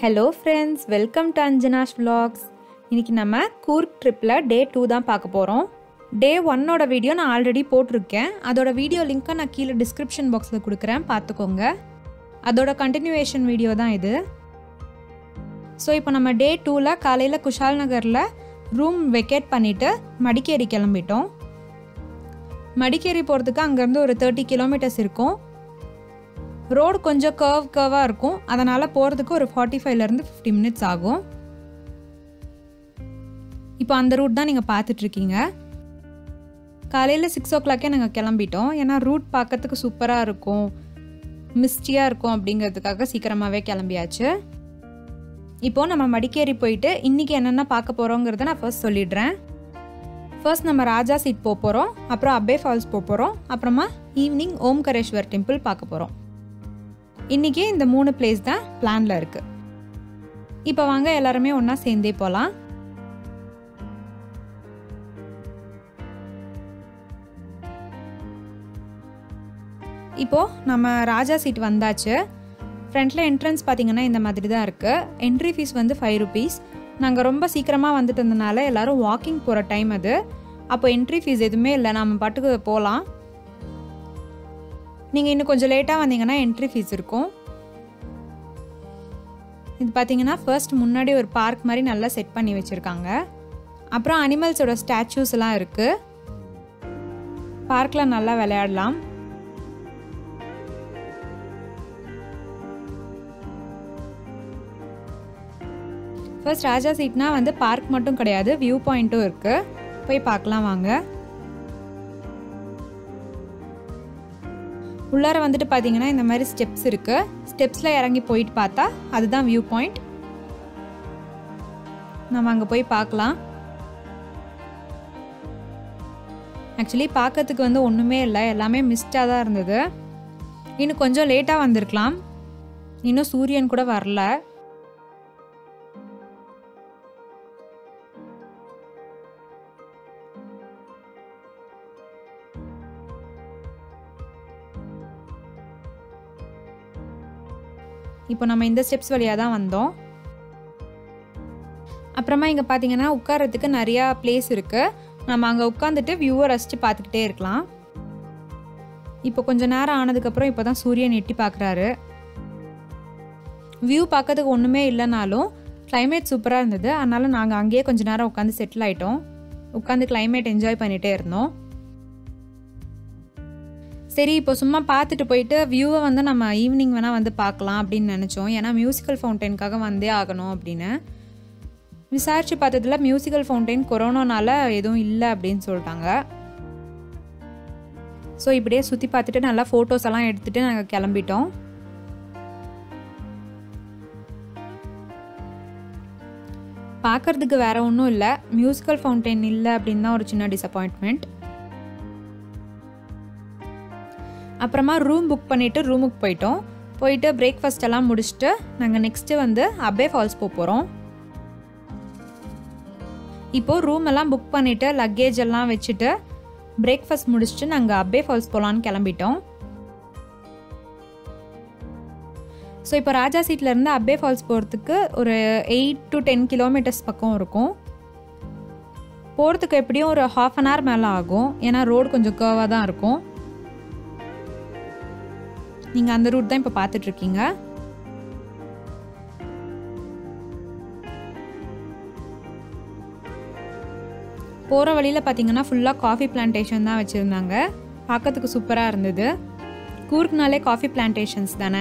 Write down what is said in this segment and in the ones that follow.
hello friends welcome to Anjana's vlogs இன்னைக்கு நம்ம கூர்க் ட்ரிப்பில் டே டூ தான் பார்க்க போகிறோம் டே ஒன்னோட வீடியோ நான் ஆல்ரெடி போட்டிருக்கேன் அதோட வீடியோ லிங்க்கை நான் கீழே டிஸ்கிரிப்ஷன் பாக்ஸில் கொடுக்குறேன் பார்த்துக்கோங்க அதோட கண்டினியூவேஷன் வீடியோ தான் இது ஸோ இப்போ நம்ம டே டூவில் காலையில் குஷால் நகரில் ரூம் வெக்கேட் பண்ணிவிட்டு மடிக்கேரி கிளம்பிட்டோம் மடிக்கேரி போகிறதுக்கு அங்கேருந்து ஒரு தேர்ட்டி கிலோமீட்டர்ஸ் இருக்கும் ரோடு கொஞ்சம் கர்வ் கர்வாக இருக்கும் அதனால் போகிறதுக்கு ஒரு ஃபார்ட்டி ஃபைவ்லேருந்து ஃபிஃப்டி மினிட்ஸ் ஆகும் இப்போ அந்த ரூட் தான் நீங்கள் பார்த்துட்ருக்கீங்க காலையில் சிக்ஸ் ஓ கிளாக்கே நாங்கள் கிளம்பிட்டோம் ஏன்னா ரூட் பார்க்கறதுக்கு சூப்பராக இருக்கும் மிஸ்டியாக இருக்கும் அப்படிங்கிறதுக்காக சீக்கிரமாகவே கிளம்பியாச்சு இப்போது நம்ம மடிக்கேரி போயிட்டு இன்றைக்கி என்னென்ன பார்க்க போகிறோங்கிறத நான் ஃபர்ஸ்ட் சொல்லிடுறேன் ஃபர்ஸ்ட் நம்ம ராஜா சீட் போக போகிறோம் அப்புறம் அப்பே ஃபால்ஸ் போக போகிறோம் அப்புறமா ஈவினிங் ஓம்கரேஸ்வர் டெம்பிள் பார்க்க போகிறோம் இன்றைக்கி இந்த மூணு பிளேஸ் தான் பிளானில் இருக்குது இப்போ வாங்க எல்லாருமே ஒன்றா சேர்ந்தே போகலாம் இப்போது நம்ம ராஜா சீட் வந்தாச்சு ஃப்ரண்ட்டில் என்ட்ரன்ஸ் பார்த்தீங்கன்னா இந்த மாதிரி தான் இருக்குது என்ட்ரி ஃபீஸ் வந்து ஃபைவ் ருபீஸ் நாங்கள் ரொம்ப சீக்கிரமாக வந்துட்டு இருந்தனால எல்லோரும் வாக்கிங் போகிற டைம் அது அப்போ என்ட்ரி ஃபீஸ் எதுவுமே இல்லை நம்ம பாட்டுக்கு போகலாம் நீங்கள் இன்னும் கொஞ்சம் லேட்டாக வந்தீங்கன்னா என்ட்ரி ஃபீஸ் இருக்கும் இது பார்த்தீங்கன்னா ஃபர்ஸ்ட் முன்னாடி ஒரு பார்க் மாதிரி நல்லா செட் பண்ணி வச்சுருக்காங்க அப்புறம் அனிமல்ஸோட ஸ்டாச்சூஸ் எல்லாம் இருக்குது பார்க்கில் நல்லா விளையாடலாம் ஃபர்ஸ்ட் ராஜா சீட்னா வந்து பார்க் மட்டும் கிடையாது வியூ பாயிண்ட்டும் இருக்குது போய் பார்க்கலாம் வாங்க உள்ளார வந்துட்டு பார்த்தீங்கன்னா இந்த மாதிரி ஸ்டெப்ஸ் இருக்குது ஸ்டெப்ஸில் இறங்கி போயிட்டு பார்த்தா அதுதான் வியூ பாயிண்ட் நம்ம அங்கே போய் பார்க்கலாம் ஆக்சுவலி பார்க்கறதுக்கு வந்து ஒன்றுமே இல்லை எல்லாமே மிஸ்டாக தான் இருந்தது இன்னும் கொஞ்சம் லேட்டாக வந்திருக்கலாம் இன்னும் சூரியன் கூட வரல இப்போ நம்ம இந்த ஸ்டெப்ஸ் வழியாக தான் வந்தோம் அப்புறமா இங்கே பார்த்தீங்கன்னா உட்காரத்துக்கு நிறையா பிளேஸ் இருக்குது நம்ம அங்கே உட்காந்துட்டு வியூவை ரசித்து பார்த்துக்கிட்டே இருக்கலாம் இப்போ கொஞ்சம் நேரம் ஆனதுக்கப்புறம் இப்போ தான் சூரியன் எட்டி பார்க்குறாரு வியூ பார்க்கறதுக்கு ஒன்றுமே இல்லைனாலும் கிளைமேட் சூப்பராக இருந்தது அதனால் நாங்கள் அங்கேயே கொஞ்ச நேரம் உட்காந்து செட்டில் ஆகிட்டோம் உட்காந்து கிளைமேட் என்ஜாய் பண்ணிகிட்டே இருந்தோம் சரி இப்போ சும்மா பார்த்துட்டு போயிட்டு வியூவை வந்து நம்ம ஈவினிங் வேணால் வந்து பார்க்கலாம் அப்படின்னு நினச்சோம் ஏன்னா மியூசிக்கல் ஃபவுண்டெயின்காக வந்தே ஆகணும் அப்படின்னு விசாரித்து பார்த்ததில் மியூசிக்கல் ஃபவுண்டெயின் கொரோனானால எதுவும் இல்லை அப்படின்னு சொல்லிட்டாங்க ஸோ இப்படியே சுற்றி பார்த்துட்டு நல்லா ஃபோட்டோஸ் எல்லாம் எடுத்துகிட்டு நாங்கள் கிளம்பிட்டோம் பார்க்குறதுக்கு வேற ஒன்றும் இல்லை மியூசிக்கல் ஃபவுண்டெயின் இல்லை அப்படின்னு தான் ஒரு சின்ன டிசப்பாயின்ட்மெண்ட் அப்புறமா ரூம் புக் பண்ணிவிட்டு ரூமுக்கு போயிட்டோம் போயிட்டு பிரேக்ஃபாஸ்ட் எல்லாம் முடிச்சுட்டு நாங்கள் நெக்ஸ்ட்டு வந்து அப்பே ஃபால்ஸ் போக போகிறோம் இப்போது ரூம் எல்லாம் புக் பண்ணிவிட்டு லக்கேஜ் எல்லாம் வச்சுட்டு பிரேக்ஃபாஸ்ட் முடிச்சுட்டு நாங்கள் அப்பே ஃபால்ஸ் போகலான்னு கிளம்பிட்டோம் ஸோ இப்போ ராஜா சீட்லேருந்து அப்பே ஃபால்ஸ் போகிறதுக்கு ஒரு எயிட் டு டென் கிலோமீட்டர்ஸ் பக்கம் இருக்கும் போகிறதுக்கு எப்படியும் ஒரு ஹாஃப் அன் ஹவர் மேலே ஆகும் ஏன்னா ரோடு கொஞ்சம் கர்வாக தான் இருக்கும் நீங்கள் அந்த ரூட் தான் இப்போ பார்த்துட்ருக்கீங்க போகிற வழியில் பார்த்தீங்கன்னா ஃபுல்லாக காஃபி பிளான்டேஷன் தான் வச்சுருந்தாங்க பார்க்கறதுக்கு சூப்பராக இருந்தது கூர்க்னாலே காஃபி பிளான்டேஷன்ஸ் தானே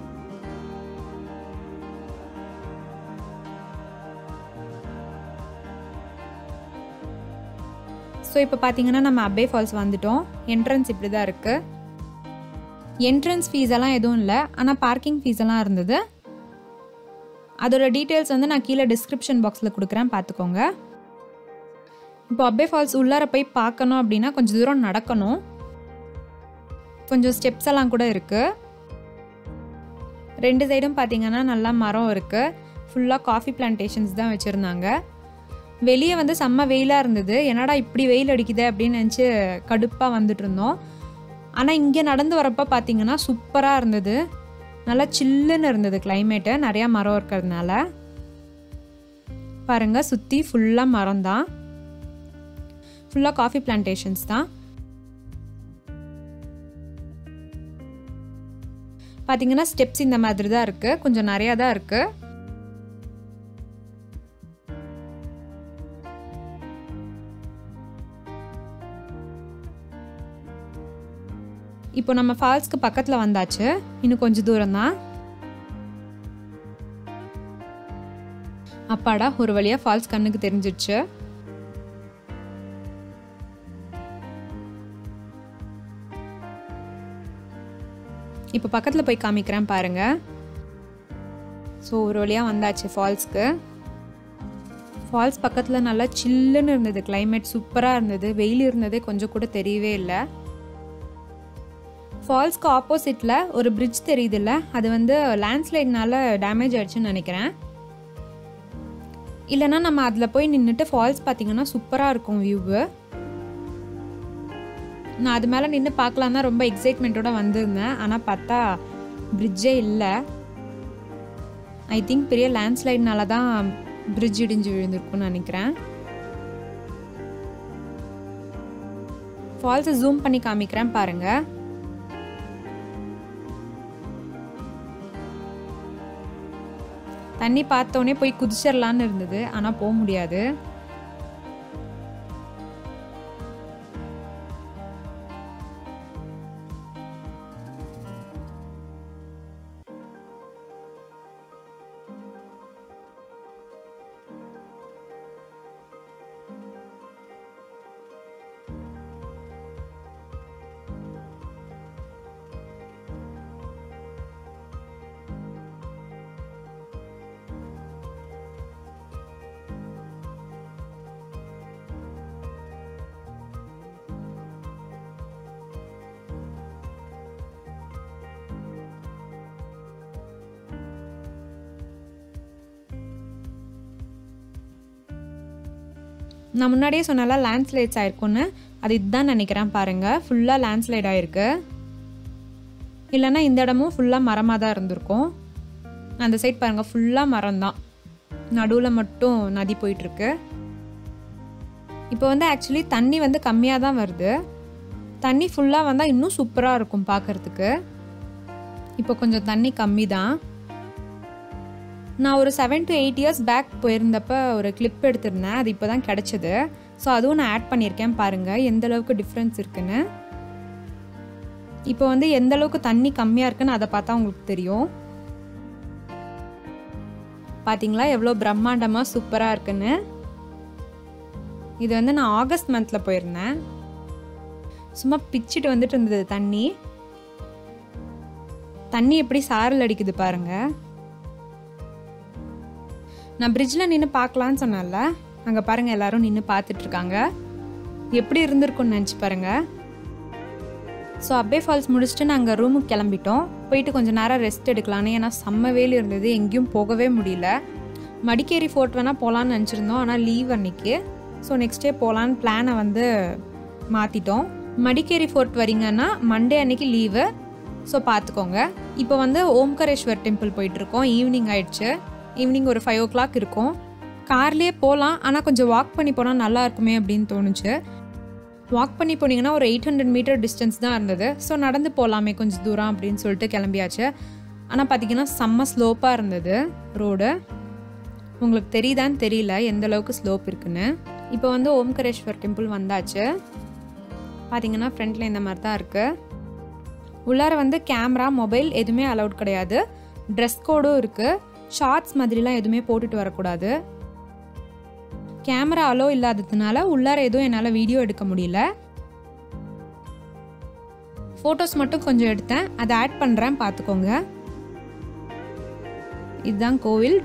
ஸோ இப்போ பார்த்தீங்கன்னா நம்ம அப்பே ஃபால்ஸ் வந்துட்டோம் என்ட்ரன்ஸ் இப்படி தான் இருக்குது என்ட்ரன்ஸ் ஃபீஸ் எல்லாம் எதுவும் இல்லை ஆனால் பார்க்கிங் ஃபீஸ் எல்லாம் இருந்தது அதோட டீட்டெயில்ஸ் வந்து நான் கீழே டிஸ்கிரிப்ஷன் பாக்ஸில் கொடுக்குறேன் பார்த்துக்கோங்க இப்போ அப்பே ஃபால்ஸ் உள்ளார போய் பார்க்கணும் அப்படின்னா கொஞ்சம் தூரம் நடக்கணும் கொஞ்சம் ஸ்டெப்ஸ் எல்லாம் கூட இருக்குது ரெண்டு சைடும் பார்த்தீங்கன்னா நல்லா மரம் இருக்குது ஃபுல்லாக காஃபி பிளான்டேஷன்ஸ் தான் வச்சுருந்தாங்க வெளியே வந்து செம்ம வெயிலாக இருந்தது என்னடா இப்படி வெயில் அடிக்குது அப்படின்னு நினச்சி கடுப்பாக வந்துட்டு இருந்தோம் ஆனால் இங்கே நடந்து வரப்போ பார்த்தீங்கன்னா சூப்பராக இருந்தது நல்லா சில்லுன்னு இருந்தது கிளைமேட்டு நிறையா மரம் இருக்கிறதுனால பாருங்கள் சுற்றி ஃபுல்லாக மரம் தான் ஃபுல்லாக காஃபி பிளான்டேஷன்ஸ் தான் பார்த்தீங்கன்னா ஸ்டெப்ஸ் இந்த மாதிரி தான் இருக்குது கொஞ்சம் நிறையா தான் இருக்குது இப்போ நம்ம ஃபால்ஸ்க்கு பக்கத்தில் வந்தாச்சு இன்னும் கொஞ்சம் தூரம் தான் அப்பாடா ஒரு வழியாக ஃபால்ஸ் கண்ணுக்கு தெரிஞ்சிடுச்சு இப்போ பக்கத்தில் போய் காமிக்கிறேன் பாருங்க ஸோ ஒரு வழியாக வந்தாச்சு ஃபால்ஸ்க்கு ஃபால்ஸ் பக்கத்தில் நல்லா சில்லுன்னு இருந்தது கிளைமேட் சூப்பராக இருந்தது வெயில் இருந்ததே கொஞ்சம் கூட தெரியவே இல்லை ஃபால்ஸ்க்கு ஆப்போசிட்டில் ஒரு பிரிட்ஜ் தெரியுதுல்ல அது வந்து லேண்ட்ஸ்லைட்னால டேமேஜ் ஆயிடுச்சுன்னு நினைக்கிறேன் இல்லைனா நம்ம அதில் போய் நின்றுட்டு ஃபால்ஸ் பார்த்தீங்கன்னா சூப்பராக இருக்கும் வியூவு நான் அது மேலே நின்று பார்க்கலாம் தான் ரொம்ப எக்ஸைட்மெண்ட்டோட வந்திருந்தேன் ஆனால் பார்த்தா பிரிட்ஜே இல்லை ஐ திங்க் பெரிய லேண்ட்ஸ்லைட்னால தான் பிரிட்ஜ் இடிஞ்சு விழுந்திருக்கும்னு நினைக்கிறேன் ஃபால்ஸை ஜூம் பண்ணி காமிக்கிறேன் பாருங்கள் தண்ணி பார்த்தோன்னே போய் குதிச்சிடலான்னு இருந்தது ஆனால் போக முடியாது நான் முன்னாடியே சொன்னால லேண்ட்ஸ்லைட்ஸ் ஆயிருக்கும்னு அது இதுதான் நினைக்கிறேன் பாருங்கள் ஃபுல்லாக லேண்ட்ஸ்லைட் ஆயிருக்கு இல்லைன்னா இந்த இடமும் ஃபுல்லாக மரமாக தான் இருந்திருக்கும் அந்த சைட் பாருங்கள் ஃபுல்லாக மரம் தான் நடுவில் மட்டும் நதி போயிட்டுருக்கு இப்போ வந்து ஆக்சுவலி தண்ணி வந்து கம்மியாக தான் வருது தண்ணி ஃபுல்லாக வந்தால் இன்னும் சூப்பராக இருக்கும் பார்க்குறதுக்கு இப்போ கொஞ்சம் தண்ணி கம்மி தான் நான் ஒரு seven to eight years back போயிருந்தப்ப ஒரு கிளிப் எடுத்திருந்தேன் அது இப்போ தான் கிடச்சிது ஸோ அதுவும் நான் ஆட் பண்ணியிருக்கேன் பாருங்கள் எந்த அளவுக்கு டிஃப்ரென்ஸ் இருக்குன்னு இப்போ வந்து எந்த அளவுக்கு தண்ணி கம்மியாக இருக்குன்னு அதை பார்த்தா உங்களுக்கு தெரியும் பார்த்தீங்களா எவ்வளோ பிரம்மாண்டமாக சூப்பராக இருக்குன்னு இது வந்து நான் ஆகஸ்ட் மந்தில் போயிருந்தேன் சும்மா பிச்சுட்டு வந்துட்டு இருந்தது தண்ணி தண்ணி எப்படி சாரல் அடிக்குது பாருங்கள் நான் பிரிட்ஜில் நின்று பார்க்கலான்னு சொன்னேன்ல அங்கே பாருங்கள் எல்லாரும் நின்று பார்த்துட்ருக்காங்க எப்படி இருந்திருக்கும்னு நினச்சி பாருங்கள் ஸோ அப்பே ஃபால்ஸ் முடிச்சுட்டு நாங்கள் ரூமுக்கு கிளம்பிட்டோம் போயிட்டு கொஞ்சம் நேரம் ரெஸ்ட் எடுக்கலான்னு ஏன்னா செம்ம வேலி இருந்தது எங்கேயும் போகவே முடியல மடிக்கேரி ஃபோர்ட் வேணால் போகலான்னு நினச்சிருந்தோம் ஆனால் லீவ் அன்னைக்கு ஸோ நெக்ஸ்ட் டே போகலான்னு பிளானை வந்து மாற்றிட்டோம் மடிக்கேரி ஃபோர்ட் வரீங்கன்னா மண்டே அன்னைக்கு லீவு ஸோ பார்த்துக்கோங்க இப்போ வந்து ஓம்கரேஸ்வர் டெம்பிள் போயிட்டுருக்கோம் ஈவினிங் ஆயிடுச்சு ஈவினிங் ஒரு ஃபைவ் ஓ கிளாக் இருக்கும் கார்லேயே போகலாம் ஆனால் கொஞ்சம் வாக் பண்ணி போனால் நல்லா இருக்குமே அப்படின்னு தோணுச்சு வாக் பண்ணி போனீங்கன்னா ஒரு எயிட் ஹண்ட்ரட் மீட்டர் டிஸ்டன்ஸ் தான் இருந்தது ஸோ நடந்து போகலாமே கொஞ்சம் தூரம் அப்படின்னு சொல்லிட்டு கிளம்பியாச்சு ஆனால் பார்த்தீங்கன்னா செம்ம ஸ்லோப்பாக இருந்தது ரோடு உங்களுக்கு தெரியுதான்னு தெரியல எந்த அளவுக்கு ஸ்லோப் இருக்குன்னு இப்போ வந்து ஓம்கரேஸ்வர் டெம்பிள் வந்தாச்சு பார்த்தீங்கன்னா ஃப்ரண்ட்டில் இந்த மாதிரி தான் இருக்குது உள்ளார வந்து கேமரா மொபைல் எதுவுமே அலௌட் கிடையாது ட்ரெஸ் கோடும் இருக்குது ஷார்ட்ஸ் மாதிரிலாம் எதுவுமே போட்டுட்டு வரக்கூடாது கேமரா அலோ இல்லாததுனால உள்ளார எதுவும் என்னால் வீடியோ எடுக்க முடியல ஃபோட்டோஸ் மட்டும் கொஞ்சம் எடுத்தேன் அதை ஆட் பண்ணுறேன் பார்த்துக்கோங்க இதுதான் கோவில்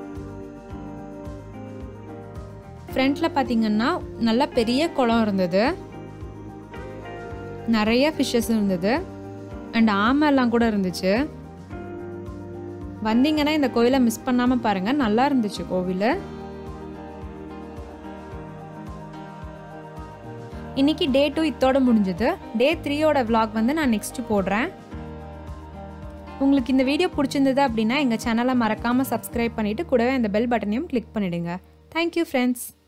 ஃப்ரண்ட்டில் பார்த்தீங்கன்னா நல்ல பெரிய குளம் இருந்தது நிறைய ஃபிஷ்ஷஸ் இருந்தது அண்ட் ஆமெல்லாம் கூட இருந்துச்சு வந்தீங்கன்னா இந்த கோவிலை மிஸ் பண்ணாமல் பாருங்கள் நல்லா இருந்துச்சு கோவில் இன்னைக்கு டே டூ இத்தோட முடிஞ்சது டே த்ரீயோட விலாக் வந்து நான் நெக்ஸ்ட் போடுறேன் உங்களுக்கு இந்த வீடியோ பிடிச்சிருந்தது அப்படின்னா எங்கள் சேனலை மறக்காமல் சப்ஸ்கிரைப் பண்ணிவிட்டு கூடவே அந்த பெல் பட்டனையும் கிளிக் பண்ணிவிடுங்க தேங்க்யூ ஃப்ரெண்ட்ஸ்